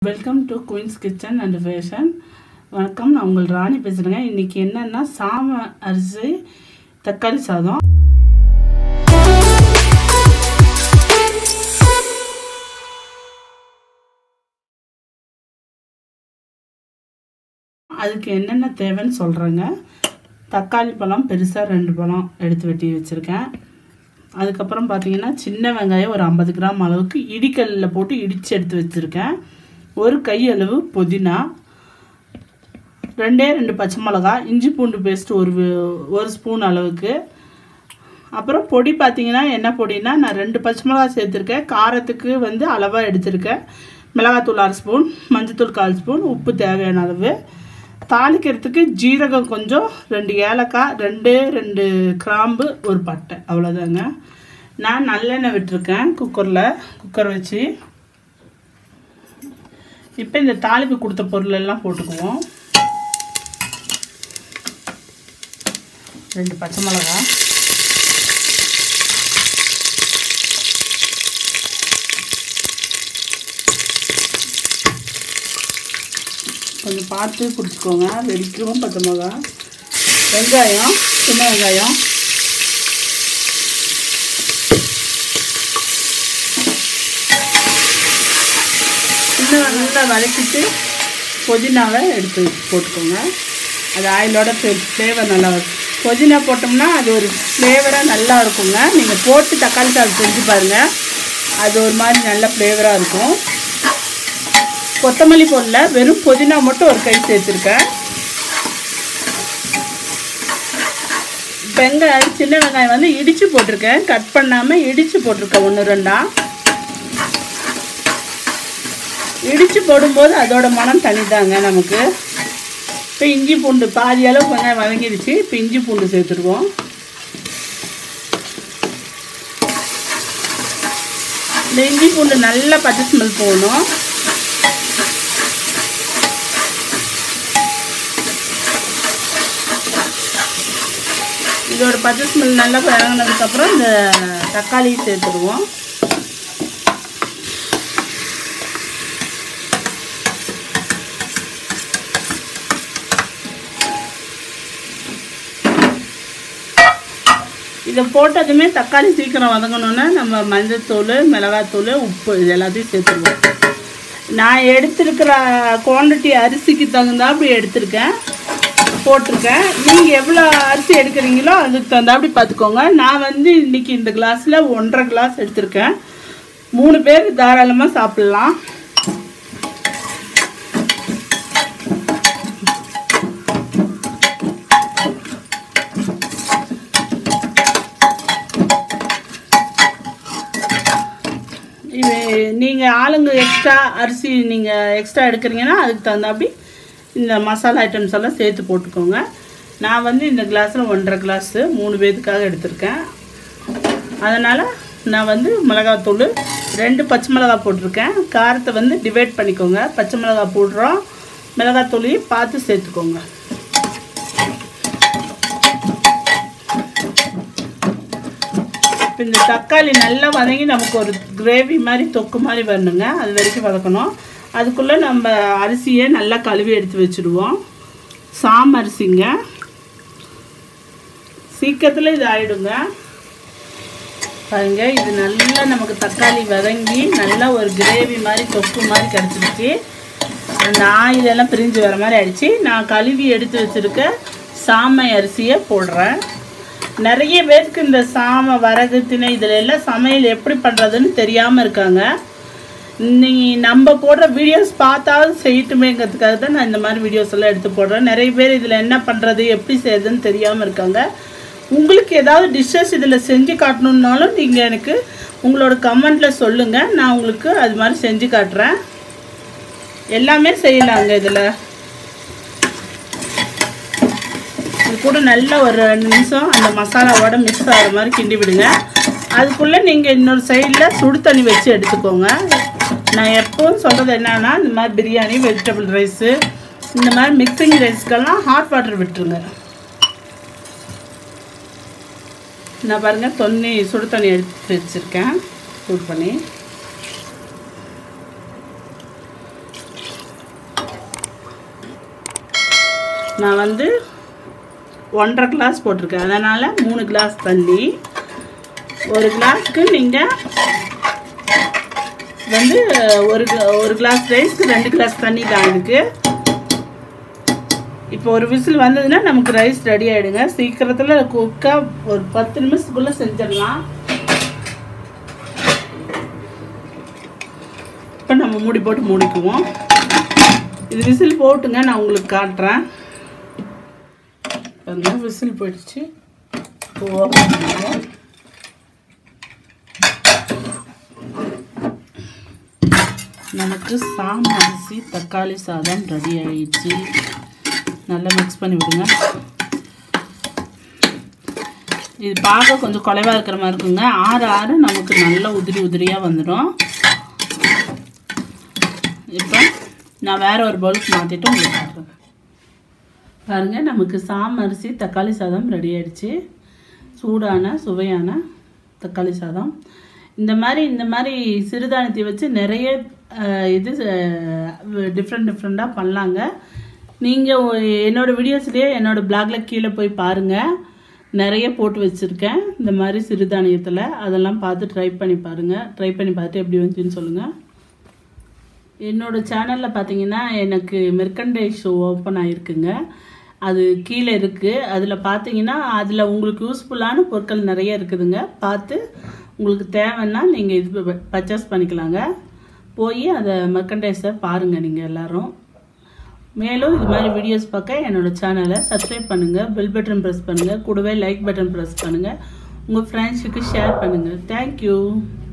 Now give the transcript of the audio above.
Welcome to queens kitchen and fashion வணக்கம் நான் உங்கள் ராணி பேசுகிறேங்க இன்றைக்கி என்னென்னா சாம அரிசி தக்காளி சாதம் அதுக்கு என்னென்ன தேவைன்னு சொல்கிறேங்க தக்காளி பழம் பெருசாக ரெண்டு பழம் எடுத்து வெட்டி வச்சுருக்கேன் அதுக்கப்புறம் பார்த்தீங்கன்னா சின்ன வெங்காயம் ஒரு ஐம்பது கிராம் அளவுக்கு இடிக்கல்லில் போட்டு இடித்து எடுத்து வச்சுருக்கேன் ஒரு கை அளவு புதினா ரெண்டே ரெண்டு பச்சை மிளகா இஞ்சி பூண்டு பேஸ்ட் ஒரு வி- ஒரு ஸ்பூன் அளவுக்கு அப்புறம் பொடி பார்த்தீங்கன்னா என்ன பொடினா நான் ரெண்டு பச்சை மிளகா சேர்த்துருக்கேன் காரத்துக்கு வந்து அளவாக எடுத்திருக்கேன் மிளகாத்தூள் அரை ஸ்பூன் மஞ்சத்தூள் கால் ஸ்பூன் உப்பு தேவையான அளவு தாளிக்கிறதுக்கு ஜீரகம் கொஞ்சம் ரெண்டு ஏலக்காய் ரெண்டே ரெண்டு கிராம்பு ஒரு பட்டை அவ்வளோதாங்க நான் நல்லெண்ணெய் விட்டுருக்கேன் குக்கரில் குக்கர் வச்சு இப்போ இந்த தாளிப்பு கொடுத்த பொருள் எல்லாம் போட்டுக்குவோம் ரெண்டு பச்சை மிளகா கொஞ்சம் பார்த்து பிடிச்சிக்கோங்க வெடிக்கவும் பச்சை மிளகா வெங்காயம் சின்ன வெங்காயம் சின்ன வெங்காயத்தை வதக்கிட்டு புதினாவை எடுத்து போட்டுக்கோங்க அது ஆயிலோட ஃப்ளேவர் நல்லா இருக்கும் புதினா போட்டோம்னா அது ஒரு ஃப்ளேவராக நல்லா இருக்குங்க நீங்கள் போட்டு தக்காளி சாதம் செஞ்சு பாருங்கள் அது ஒரு மாதிரி நல்ல ஃப்ளேவராக இருக்கும் கொத்தமல்லி போடல வெறும் புதினா மட்டும் ஒரு கை சேர்த்துருக்கேன் வெங்காயம் சின்ன வெங்காயம் வந்து இடித்து போட்டிருக்கேன் கட் பண்ணாமல் இடித்து போட்டிருக்கேன் ஒன்று ரெண்டா இடித்து போடும்போது அதோட மனம் தனிதாங்க நமக்கு இப்போ இஞ்சி பூண்டு பாதி அளவு வெங்காயம் வதங்கிடுச்சு இப்போ இஞ்சி பூண்டு சேர்த்துருவோம் இந்த இஞ்சி பூண்டு நல்லா பச்சை ஸ்மெல் போகணும் இதோட பச்சை ஸ்மெல் நல்லா இறங்கினதுக்கப்புறம் இந்த தக்காளி சேர்த்துருவோம் இதை போட்டதுமே தக்காளி சீக்கிரம் வதங்கணுன்னா நம்ம மஞ்சத்தூள் மிளகாத்தூள் உப்பு இது எல்லாத்தையும் சேர்த்துருவோம் நான் எடுத்திருக்கிற குவாண்டிட்டி அரிசிக்கு தகுந்தாப்படி எடுத்திருக்கேன் போட்டிருக்கேன் நீங்கள் எவ்வளோ அரிசி எடுக்கிறீங்களோ அதுக்கு தகுந்தாப்படி பார்த்துக்கோங்க நான் வந்து இன்னைக்கு இந்த கிளாஸில் ஒன்றரை கிளாஸ் எடுத்திருக்கேன் மூணு பேர் தாராளமாக சாப்பிட்லாம் இது நீங்கள் ஆளுங்க எக்ஸ்ட்ரா அரிசி நீங்கள் எக்ஸ்ட்ரா எடுக்கிறீங்கன்னா அதுக்கு தகுந்தாப்படி இந்த மசாலா ஐட்டம்ஸ் எல்லாம் சேர்த்து போட்டுக்கோங்க நான் வந்து இந்த கிளாஸில் ஒன்றரை கிளாஸு மூணு பேத்துக்காக எடுத்திருக்கேன் அதனால் நான் வந்து மிளகாத்தூள் ரெண்டு பச்சை மிளகா போட்டிருக்கேன் காரத்தை வந்து டிவைட் பண்ணிக்கோங்க பச்சை மிளகா போடுறோம் மிளகாத்தூளையும் பார்த்து சேர்த்துக்கோங்க இப்போ இந்த தக்காளி நல்லா வதங்கி நமக்கு ஒரு கிரேவி மாதிரி தொக்கு மாதிரி வரணுங்க அது வரைக்கும் வதக்கணும் அதுக்குள்ளே நம்ம அரிசியை நல்லா கழுவி எடுத்து வச்சுடுவோம் சாம் அரிசிங்க சீக்கிரத்தில் இது ஆயிடுங்க பாருங்க இது நல்லா நமக்கு தக்காளி வதங்கி நல்லா ஒரு கிரேவி மாதிரி தொக்கு மாதிரி கிடச்சிருச்சு அந்த ஆயில் எல்லாம் பிரிஞ்சு வர மாதிரி ஆயிடுச்சு நான் கழுவி எடுத்து வச்சுருக்க சாமை அரிசியை போடுறேன் நிறைய பேருக்கு இந்த சாமை வரகு திணை இதில் எல்லாம் சமையல் எப்படி பண்ணுறதுன்னு தெரியாமல் இருக்காங்க நீ நம்ம போடுற வீடியோஸ் பார்த்தாவது செய்யட்டுமேங்கிறதுக்காக தான் நான் இந்த மாதிரி வீடியோஸ் எல்லாம் எடுத்து போடுறேன் நிறைய பேர் இதில் என்ன பண்ணுறது எப்படி செய்யறதுன்னு தெரியாமல் இருக்காங்க உங்களுக்கு ஏதாவது டிஷ்ஷஸ் இதில் செஞ்சு காட்டணுன்னாலும் நீங்கள் எனக்கு உங்களோட கமெண்ட்டில் சொல்லுங்கள் நான் உங்களுக்கு அது மாதிரி செஞ்சு காட்டுறேன் எல்லாமே செய்யலாங்க இதில் இது கூட நல்லா ஒரு ரெண்டு நிமிஷம் அந்த மசாலாவோட மிக்ஸ் ஆகிற மாதிரி கிண்டி விடுங்க அதுக்குள்ளே நீங்கள் இன்னொரு சைடில் சுடு தண்ணி வச்சு எடுத்துக்கோங்க நான் எப்பவும் சொல்கிறது என்னன்னா இந்த மாதிரி பிரியாணி வெஜிடபிள் ரைஸு இந்த மாதிரி மிக்சிங் ரைஸ்க்கெல்லாம் ஹாட் வாட்டர் விட்டுருங்க நான் பாருங்கள் தண்ணி சுடு தண்ணி எடுத்து வச்சுருக்கேன் சூட் பண்ணி நான் வந்து ஒன்றரை கிளாஸ் போட்டிருக்கேன் அதனால் மூணு கிளாஸ் தண்ணி ஒரு கிளாஸ்க்கு நீங்கள் வந்து ஒரு gla- ஒரு கிளாஸ் ரைஸ்க்கு ரெண்டு கிளாஸ் தண்ணி தான் இதுக்கு இப்போ ஒரு விசில் வந்ததுன்னா நமக்கு ரைஸ் ரெடி ஆகிடுங்க சீக்கிரத்தில் குக்காக ஒரு பத்து நிமிஷத்துக்குள்ளே செஞ்சிடலாம் இப்போ நம்ம மூடி போட்டு மூடிக்குவோம் இது விசில் போட்டுங்க நான் உங்களுக்கு காட்டுறேன் பாருங்க விசில் போயிடுச்சு இப்போ open பண்ணுவோம். நமக்கு சாம் அரிசி தக்காளி சாதம் ரெடி ஆயிடுச்சு நல்லா மிக்ஸ் பண்ணி விடுங்க இது பார்க்க கொஞ்சம் குறைவாக இருக்கிற மாதிரி இருக்குங்க ஆற ஆற நமக்கு நல்ல உதிரி உதிரியாக வந்துடும் இப்போ நான் வேற ஒரு பவுலுக்கு மாற்றிட்டு உங்களுக்கு காட்டுறேன் பாருங்க நமக்கு சாம் அரிசி தக்காளி சாதம் ரெடி ஆயிடுச்சு சூடான சுவையான தக்காளி சாதம் இந்த மாதிரி இந்த மாதிரி சிறுதானியத்தை வச்சு நிறைய அஹ், இது டிஃப்ரெண்ட் டிஃப்ரெண்ட்டாக பண்ணலாங்க நீங்கள் என்னோட வீடியோஸ்லேயே என்னோட பிளாக்ல கீழே போய் பாருங்கள் நிறைய போட்டு வச்சுருக்கேன் இந்த மாதிரி சிறுதானியத்தில் அதெல்லாம் பார்த்து ட்ரை பண்ணி பாருங்கள் ட்ரை பண்ணி பார்த்து எப்படி வந்துச்சுன்னு சொல்லுங்கள் என்னோட சேனலில் பார்த்தீங்கன்னா எனக்கு மெர்கண்டைஸ் ஷோ ஓப்பன் ஆகிருக்குங்க அது கீழே இருக்குது அதில் பார்த்தீங்கன்னா அதில் உங்களுக்கு யூஸ்ஃபுல்லான பொருட்கள் நிறைய இருக்குதுங்க பார்த்து உங்களுக்கு தேவைன்னா நீங்கள் இது பர்ச்சேஸ் பண்ணிக்கலாங்க போய் அதை மெர்கண்டைஸை பாருங்கள் நீங்கள் எல்லாரும் மேலும் இது மாதிரி வீடியோஸ் பார்க்க என்னோட சேனலை சப்ஸ்கிரைப் பண்ணுங்கள் பெல் பட்டன் ப்ரெஸ் பண்ணுங்கள் கூடவே லைக் பட்டன் ப்ரெஸ் பண்ணுங்கள் உங்கள் ஃப்ரெண்ட்ஸுக்கு ஷேர் பண்ணுங்கள் தேங்க்யூ